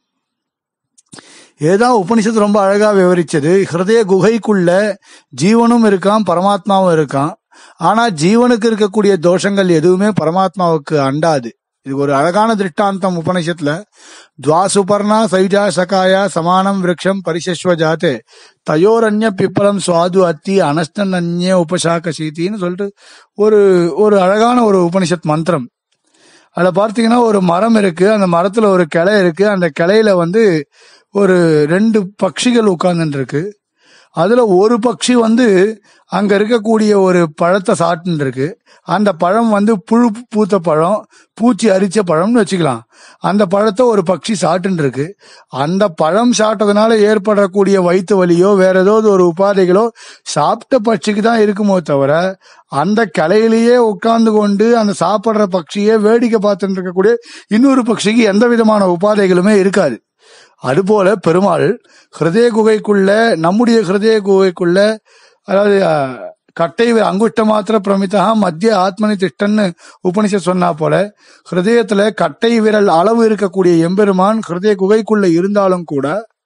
ஏதா உபனிஷத்து ரொம்ப அழகா விவரிச்சது ஹிருதய குகைக்குள்ள ஜீவனும் இருக்கான் பரமாத்மாவும் இருக்கான் ஆனா ஜீவனுக்கு இருக்கக்கூடிய தோஷங்கள் எதுவுமே பரமாத்மாவுக்கு அண்டாது இது ஒரு அழகான திருஷ்டாந்தம் உபனிஷத்துல துவாசுபர்ணா சைஜா சகாயா சமானம் விரக்ஷம் பரிசஸ்வ ஜாத்தே தயோரண்ய பிப்பலம் சுவாது அத்தி அனஸ்டன் அந்நிய உபசாக்க சீத்தின்னு சொல்லிட்டு ஒரு ஒரு அழகான ஒரு உபனிஷத் மந்திரம் அதுல பார்த்தீங்கன்னா ஒரு மரம் இருக்கு அந்த மரத்துல ஒரு கிளை இருக்கு அந்த கிளையில வந்து ஒரு ரெண்டு பட்சிகள் உட்கார்ந்துட்டு இருக்கு அதுல ஒரு பட்சி வந்து அங்க இருக்கக்கூடிய ஒரு பழத்தை சாப்பிட்டு இருக்கு அந்த பழம் வந்து புழு பூத்த பழம் பூச்சி அரிச்ச பழம்னு வச்சுக்கலாம் அந்த பழத்தை ஒரு பட்சி சாப்பிட்டு இருக்கு அந்த பழம் சாப்பிட்டதுனால ஏற்படக்கூடிய வயிற்று வலியோ வேற ஏதாவது ஒரு உபாதைகளோ சாப்பிட்ட பட்சிக்கு தான் இருக்குமோ தவிர அந்த கிளையிலேயே உட்கார்ந்து கொண்டு அந்த சாப்பிடுற பட்சியே வேடிக்கை பார்த்துட்டு இருக்கக்கூடிய இன்னொரு பட்சிக்கு எந்த விதமான உபாதைகளுமே இருக்காது அதுபோல பெருமாள் ஹிருதய குகைக்குள்ள நம்முடைய ஹிருதய குகைக்குள்ள அதாவது அஹ், கட்டை வி- அங்குஷ்ட மாத்திர பிரமிதா மத்திய ஆத்மனி திஷ்டன்னு உபனிஷத் சொன்னா போல ஹிருதயத்துல கட்டை விரல் அளவு இருக்கக்கூடிய எம்பெருமான் ஹிருதய குகைக்குள்ள இருந்தாலும் கூட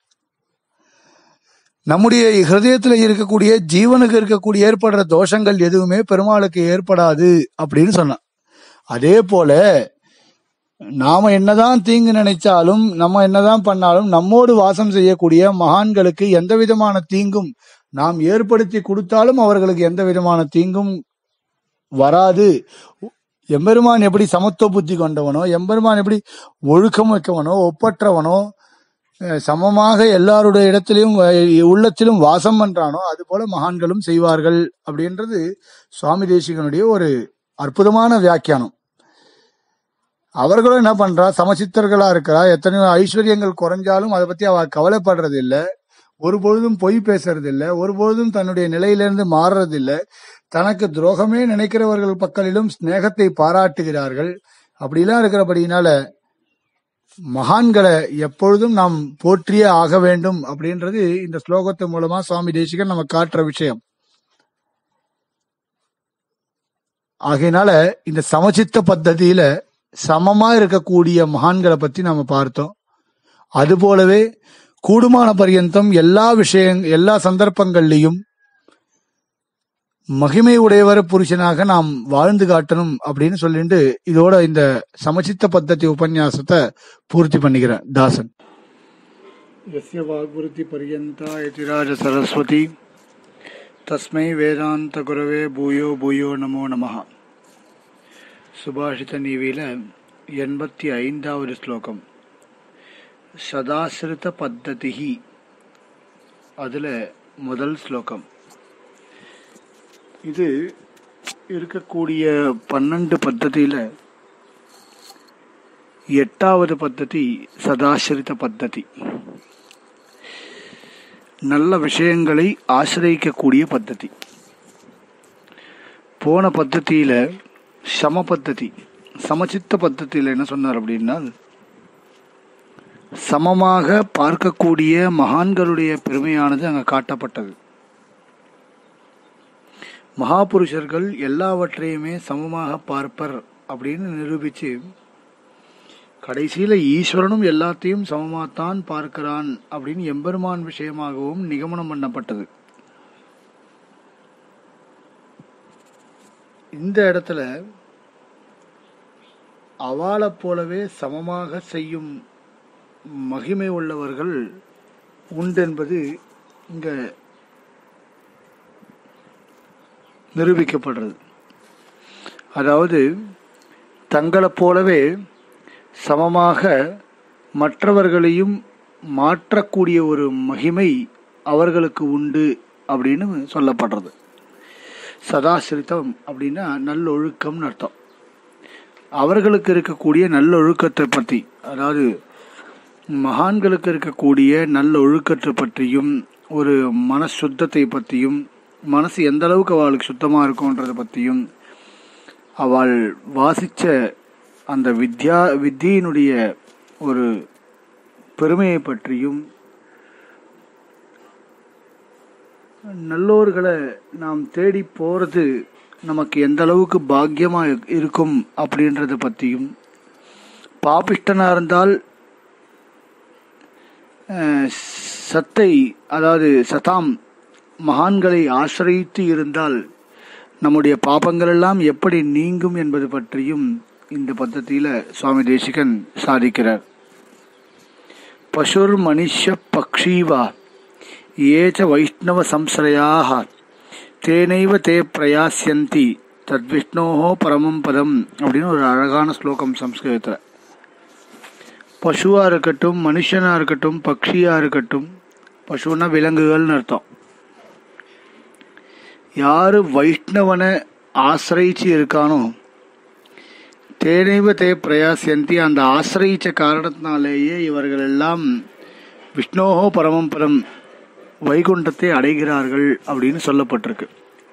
நம்முடைய ஹிருதயத்துல இருக்கக்கூடிய ஜீவனுக்கு இருக்கக்கூடிய ஏற்படுற தோஷங்கள் எதுவுமே பெருமாளுக்கு ஏற்படாது அப்படின்னு சொன்னான் அதே போல நாம என்னதான் தீங்கு நினைச்சாலும் நம்ம என்னதான் பண்ணாலும் நம்மோடு வாசம் செய்யக்கூடிய மகான்களுக்கு எந்த விதமான தீங்கும் நாம் ஏற்படுத்தி கொடுத்தாலும் அவர்களுக்கு எந்த விதமான தீங்கும் வராது எம்பெருமான் எப்படி சமத்துவ புத்தி கொண்டவனோ எம்பெருமான் எப்படி ஒழுக்கம் வைக்கவனோ ஒப்பற்றவனோ அஹ், சமமாக எல்லாருடைய இடத்திலும் அஹ், உள்ளத்திலும் வாசம் பண்றானோ அது போல மகான்களும் செய்வார்கள் அப்படின்றது சுவாமி தேசிகனுடைய ஒரு அற்புதமான வியாக்கியானம் அவர்களும் என்ன பண்றா சமசித்தர்களா இருக்கிறா எத்தனையோ ஐஸ்வர்யங்கள் குறைஞ்சாலும் அதை பத்தி அவ கவலைப்படுறது இல்ல ஒரு பொழுதும் பொய் பேசுறது இல்ல ஒரு பொழுதும் தன்னுடைய நிலையிலிருந்து மாறுறது இல்ல தனக்கு துரோகமே நினைக்கிறவர்கள் பக்கலிலும் ஸ்நேகத்தை பாராட்டுகிறார்கள் அப்படிலாம் இருக்கிறபடினால மகான்களை எப்பொழுதும் நாம் போற்றியே ஆக வேண்டும் அப்படின்றது இந்த ஸ்லோகத்து மூலமா சுவாமி தேசிகன் நம்ம காட்டுற விஷயம் ஆகையினால இந்த சமச்சித்த பத்ததியில சமமா இருக்கக்கூடிய மகான்களை பத்தி நாம பார்த்தோம் அது போலவே கூடுமான பரியந்தம் எல்லா விஷயம் எல்லா சந்தர்ப்பங்கள்லையும் மகிமை உடையவர் புருஷனாக நாம் வாழ்ந்து காட்டணும் அப்படின்னு சொல்லிட்டு இதோட இந்த சமச்சித்த பத்ததி உபன்யாசத்தை பூர்த்தி பண்ணிக்கிறேன் தாசன் यस्य वाग्वृत्ति पर्यन्ता यतिराज सरस्वती तस्मै வேதாந்த பூயோ பூயோ நமோ நமः சுபாஷித நீவில எண்பத்தி ஐந்தாவது ஸ்லோகம் சதாசிரித பத்ததிஹி அதுல முதல் ஸ்லோகம் இது இருக்கக்கூடிய பன்னெண்டு பத்ததியில எட்டாவது பத்ததி சதாசிரித பத்ததி நல்ல விஷயங்களை ஆசிரியக்கக்கூடிய பத்ததி போன பத்ததியில சம பத்ததி சமச்சித்த பத்ததியில என்ன சொன்னார் அப்படின்னா சமமாக பார்க்கக்கூடிய மகான்களுடைய பெருமையானது அங்க காட்டப்பட்டது மகாபுருஷர்கள் எல்லாவற்றையுமே சமமாக பார்ப்பர் அப்படின்னு நிரூபிச்சு கடைசியில ஈஸ்வரனும் எல்லாத்தையும் சமமாத்தான் பார்க்கிறான் அப்படின்னு எம்பெருமான் விஷயமாகவும் நிகமனம் பண்ணப்பட்டது இந்த இடத்துல அவாளைப் போலவே சமமாக செய்யும் மகிமை உள்ளவர்கள் உண்டென்பது இங்க நிரூபிக்கப்படுறது அதாவது தங்களைப் போலவே சமமாக மற்றவர்களையும் மாற்றக்கூடிய ஒரு மகிமை அவர்களுக்கு உண்டு அப்படின்னு சொல்லப்படுறது சதாசிரித்தம் அப்படின்னா நல்லொழுக்கம்னு அர்த்தம் அவர்களுக்கு இருக்கக்கூடிய நல்லொழுக்கத்தை பற்றி அதாவது மகான்களுக்கு இருக்கக்கூடிய நல்ல ஒழுக்கத்தை பற்றியும் ஒரு மனசுத்தத்தை பற்றியும் மனசு எந்த அளவுக்கு அவளுக்கு சுத்தமாக இருக்கும்ன்றதை பற்றியும் அவள் வாசித்த அந்த வித்யா வித்தியினுடைய ஒரு பெருமையை பற்றியும் நல்லோர்களை நாம் தேடி போகிறது நமக்கு எந்த அளவுக்கு பாக்கியமாக இருக்கும் அப்படின்றத பற்றியும் பாபிஷ்டனாக இருந்தால் அஹ், சத்தை அதாவது சதாம் மகான்களை ஆசிரியத்து இருந்தால் நம்முடைய பாபங்கள் எல்லாம் எப்படி நீங்கும் என்பது பற்றியும் இந்த பద్ధதியில் சுவாமி தேசிகன் சாதிக்கிறார் பசுர் மனுஷ்ய பக்ஷீவா ஏச்ச வைஷ்ணவ சம்சரையாக தேனைவ தே பிரயாசியந்தி தத்விஷ்ணோஹோ பரமம் பதம் அப்படின்னு ஒரு அழகான ஸ்லோகம் சம்ஸ்கிருதத்தில் பசுவாக இருக்கட்டும் மனுஷனாக இருக்கட்டும் பக்ஷியாக இருக்கட்டும் பசுன்னா விலங்குகள்னு அர்த்தம் யார் வைஷ்ணவனை ஆசிரியிச்சு இருக்கானோ தேனைவ தே பிரயாசியந்தி அந்த ஆசிரியிச்ச காரணத்தினாலேயே இவர்கள் எல்லாம் விஷ்ணோஹோ பரமம் பரம் வைகுண்டத்தை அடைகிறார்கள் அப்படின்னு சொல்லப்பட்டிருக்கு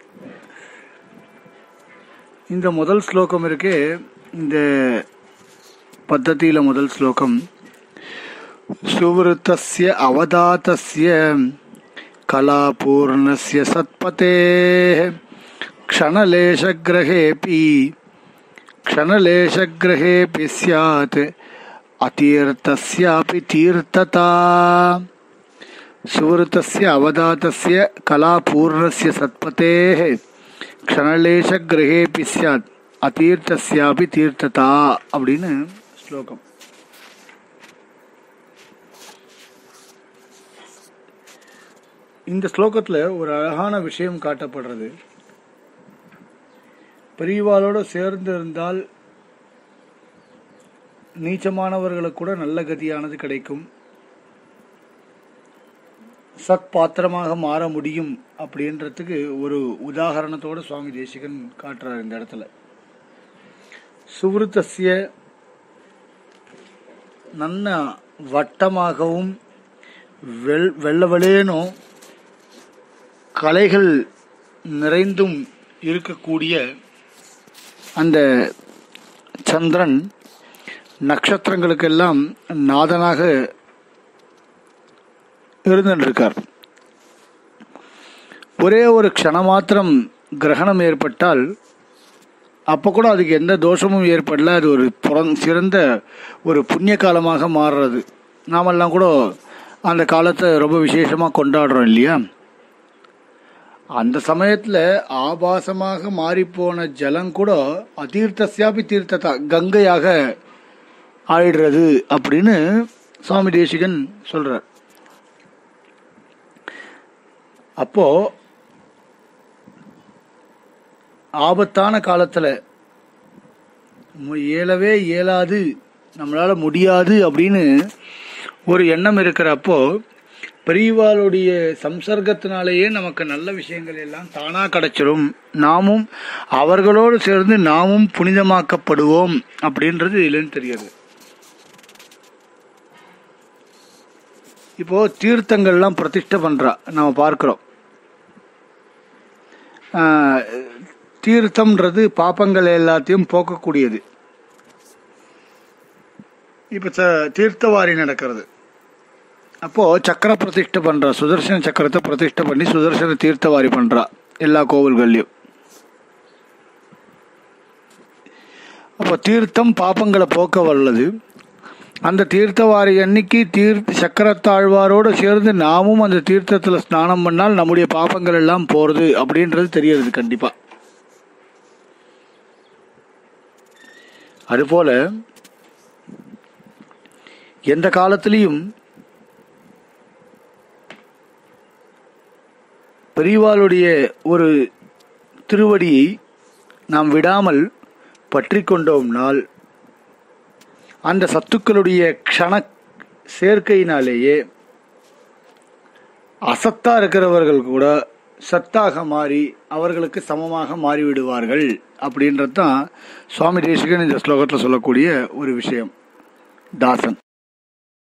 இந்த முதல் ஸ்லோகம் இருக்கே இந்த பத்ததியில் முதல் ஸ்லோகம் சுவருத்தஸ்ய அவதாத்தஸ்ய கலாபூர்ணஸ்ய சத்பதே क्षणलेशग्रहेऽपि क्षणलेशग्रहेऽपि स्यात् अतीर्थस्यापि तीर्थता सुवृतस्य अवदातस्य कलापूर्णस्य सत्पतेः क्षणलेशग्रहेऽपि स्यात् அத்தீர்த்தஸ்யாபி தீர்த்ததா அப்படின்னு ஸ்லோகம் இந்த ஸ்லோகத்தில் ஒரு அழகான விஷயம் காட்டப்படுறது பெரியவாளோடு சேர்ந்து இருந்தால் நீச்சமானவர்களுக்கு கூட நல்ல கதியானது கிடைக்கும் சத் பாத்திரமாக மாற முடியும் அப்படின்றதுக்கு ஒரு உதாகரணத்தோட சுவாமி தேசிகன் காட்டுறார் இந்த இடத்துல சுவருத்தசிய நல்ல வட்டமாகவும் வெள் வெள்ளவளேனும் கலைகள் நிறைந்தும் இருக்கக்கூடிய அந்த சந்திரன் நட்சத்திரங்களுக்கெல்லாம் நாதனாக இருந்திருக்கார் ஒரே ஒரு க்ஷணமாத்திரம் கிரகணம் ஏற்பட்டால் அப்போ கூட அதுக்கு எந்த தோஷமும் ஏற்படல அது ஒரு புறம் சிறந்த ஒரு புண்ணிய காலமாக மாறுறது நாமெல்லாம் கூட அந்த காலத்தை ரொம்ப விசேஷமாக கொண்டாடுறோம் இல்லையா அந்த சமயத்தில் ஆபாசமாக மாறிப்போன ஜலம் கூட அதீர்த்தசியாபி தீர்த்ததா கங்கையாக ஆயிடுறது அப்படின்னு சுவாமி தேசிகன் சொல்றார் அப்போ ஆபத்தான காலத்தில் இயலவே இயலாது நம்மளால முடியாது அப்படின்னு ஒரு எண்ணம் இருக்கிறப்போ பெரியவாளுடைய சம்சர்க்கத்தினாலேயே நமக்கு நல்ல விஷயங்கள் எல்லாம் தானாக கிடைச்சிடும் நாமும் அவர்களோடு சேர்ந்து நாமும் புனிதமாக்கப்படுவோம் அப்படின்றது இதுலேருந்து தெரியாது இப்போ தீர்த்தங்கள்லாம் பிரதிஷ்டை பண்றா நம்ம பார்க்கிறோம் ஆஹ், தீர்த்தம்ன்றது பாப்பங்கள் எல்லாத்தையும் போக்கக்கூடியது இப்போ ச- தீர்த்தவாரி நடக்கிறது அப்போ சக்கர பிரதிஷ்டை பண்றா சுதர்சன சக்கரத்தை பிரதிஷ்டை பண்ணி சுதர்சன தீர்த்தவாரி பண்றா எல்லா கோவில்கள்லயும் அப்போ தீர்த்தம் பாப்பங்களை போக்க வல்லது அந்த தீர்த்தவாரி அன்னைக்கு தீர்த்த சக்கரத்தாழ்வாரோடு சேர்ந்து நாமும் அந்த தீர்த்தத்தில் ஸ்நானம் பண்ணால் நம்முடைய பாப்பங்கள் எல்லாம் போறது அப்படின்றது தெரியுது கண்டிப்பா அதுபோல எந்த காலத்திலையும் பெரியவாளுடைய ஒரு திருவடியை நாம் விடாமல் பற்றி கொண்டோம்னால் அந்த சத்துக்களுடைய க்ஷண சேர்க்கையினாலேயே அசத்தா இருக்கிறவர்கள் கூட சத்தாக மாறி அவர்களுக்கு சமமாக மாறிவிடுவார்கள் அப்படின்றது தான் சுவாமி தேசிகன் இந்த ஸ்லோகத்தில் சொல்லக்கூடிய ஒரு விஷயம் தாசன்